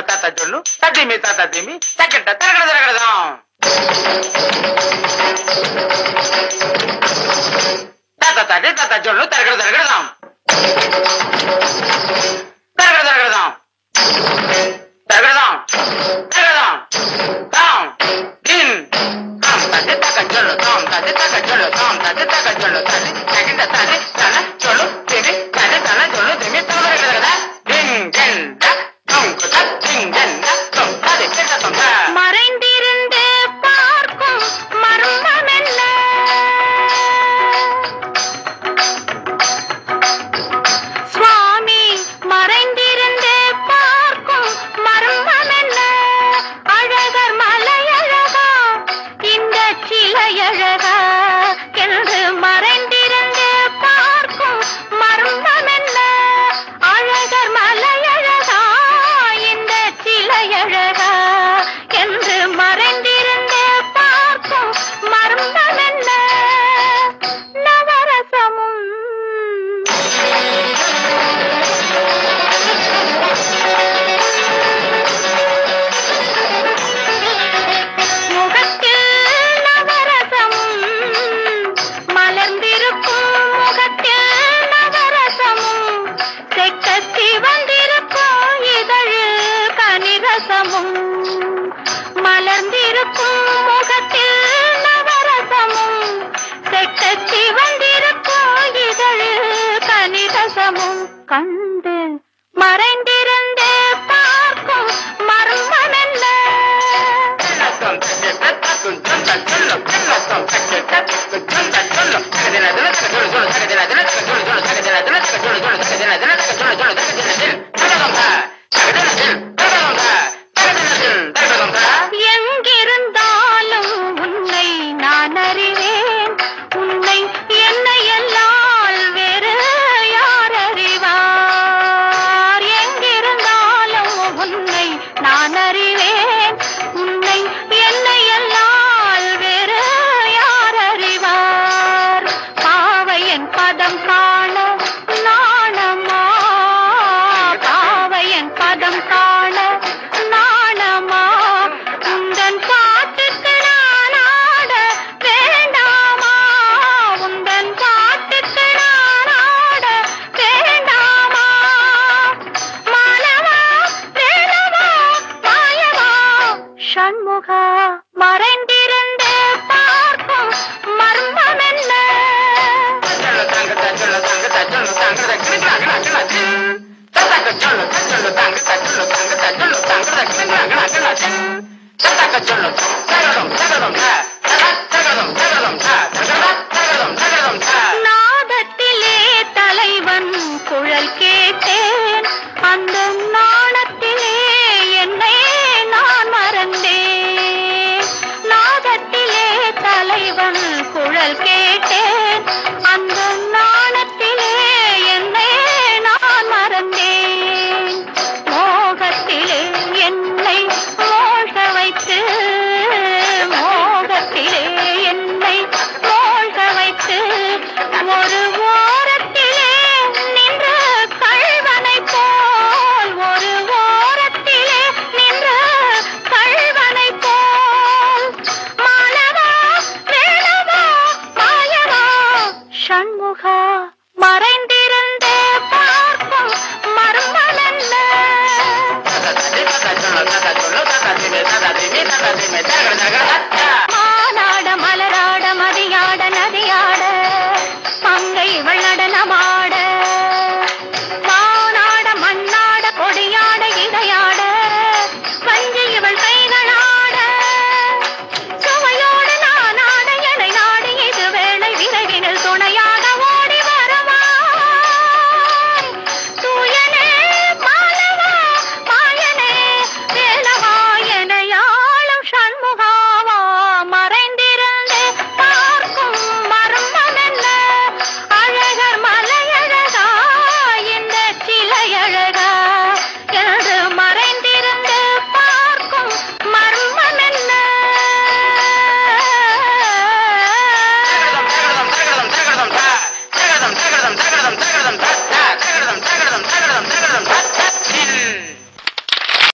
தாத்தா சொல்லு தத்திமி தாத்தா திமி தக்கட்ட தரகட தரகடதான் தாத்தா தாட்டி தாத்தா சொல்லு தரகட தரகடதான் தரகட தரகடதான் தரகடதான் தரகடதான் தாம் தின் தாம் தட்டி தக்க சொல்லு தாம் தட்டி தக்க சொல்லு தாம் தட்டி தக்க சொல்லு தட்டி தகிட்ட தட்டி தன சொல்லு திமி தட்டி தன சொல்லு திமி தரகட தின் தின் த தொம் குத தின் தின் த தொம் தடி கிட்ட தொம் த மறைந்திருந்து பார்க்கும் மர்மம் என்ன சுவாமி மறைந்திருந்து பார்க்கும் மர்மம் என்ன அழகர் மலையழகா இந்த சிலையழகா என்று மறைந்திருந்து பார்க்கும் மர்மம் என்ன அழகர் மலையழகா இந்த சிலையழகா என்று மறைந்திருந்து பார்க்கும் மர்மம் என்ன நவரசமும் முகத்தில் நவரசமும் மலர்ந்திருக்கும் முகத்தில் நவரசமும் செக்கத்தி வந்திருக்கும் இதழில் கனிரசமும் மலர்ந்திருக்கும் முகத்தில் நவரசமும் செக்கத்தி வந்திருக்கும் இதழில் கனிரசமும் கண்டு மறைந்திருந்து பார்க்கும் மர்மம் என்ன கிண்ணத்தம் தக்கிட்ட தக்கும் சொந்த சொல்லு கிண்ணத்தம் தக்கிட்ட தக்கு சொந்த சொல்லு தகதின தின தக சொல்லு சொல்லு தகதின தின தக சொல்லு சொல்லு தகதின தின தக சொல்லு சொல்லு தகதின தின தக சொல்லு சொல்லு தகதின தின் தகதம் த தகதின தின் தகதம் த தகதின தின் தகதம் த எங்கிருந்தாலும் உன்னை நான் அறிவேன் உன்னை என்னை எல்லால் வேறு யார் அறிவார் எங்கிருந்தாலும் உன்னை நான் அறிவேன் உன்னை என்னை எல்லால் வேறு யார் அறிவார் பாவையன் பதம் காண நாணமா பாவையன் பதம் காண நாணமா உந்தன் பாட்டுக்கு நான் ஆட வேண்டாமா உந்தன் பாட்டுக்கு நான் ஆட வேண்டாமா மானவா வேலவா மாயவா சண்முகா மறைந்திருந்து பார்க்கும் மர்மம் என்ன சொல்லு தங்க த சொல்லு தங்க த சொல்லு தங்க த கிணக்கு கிணக்கு கிணக்கு தத்தக்க சொல்லு த சொல்லு தங்க த சொல்லு தங்க த சொல்லு தங்க த கிணக்கு கிணக்கு கிணக்கு தத்தக்க சொல்லு தகதம் தகதம் த தக தகதம் தகதம் த தகத தகதம் தகதம் த நாதத்திலே தலைவன் குழல் கேட்டேன் அந்த நாணத்திலே என்னை நான் மறந்தேன் நாதத்திலே தலைவன் குழல் கேட்டேன் அந்த நாணத்திலே என்னை நான் மறந்தேன் மோகத்திலே என்னை மோக வைத்து மோகத்திலே என்னை மோக வைத்து ஒரு ஓரத்திலே நின்ற கள்வனை போல் ஒரு ஓரத்திலே நின்ற கள்வனை போல் மானவா வேலவா மாயவா சண்முகா மறைந்திருந்து பார்க்கும் மர்மம் என்ன தக தடி தக சொல்லு தக சொல்லு தக திமி தக திமி தக திமி தக தக